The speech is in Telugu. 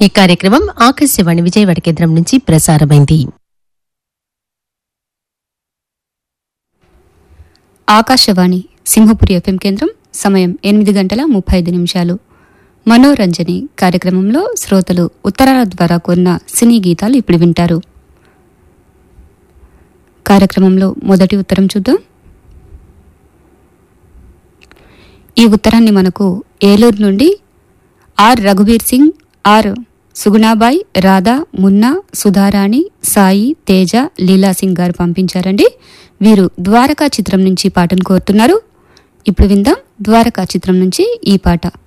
ఈ కార్యక్రమం ఆకాశవాణి విజయవాడ కేంద్రం నుంచి ప్రసారమైంది ఆకాశవాణి సింహపురి ఎఫ్ఎం కేంద్రం సమయం ఎనిమిది గంటల ముప్పై ఐదు నిమిషాలు మనోరంజని కార్యక్రమంలో శ్రోతలు ఉత్తరాల ద్వారా కోరిన సినీ గీతాలు ఇప్పుడు వింటారు కార్యక్రమంలో మొదటి ఉత్తరం చూద్దాం ఈ ఉత్తరాన్ని మనకు ఏలూరు నుండి ఆర్ రఘువీర్ సింగ్ ఆర్ సుగుణాబాయ్ రాధా మున్నా సుధారాణి సాయి తేజ లీలా సింగ్ గారు పంపించారండి వీరు ద్వారకా చిత్రం నుంచి పాటను కోరుతున్నారు ఇప్పుడు విందాం ద్వారకా చిత్రం నుంచి ఈ పాట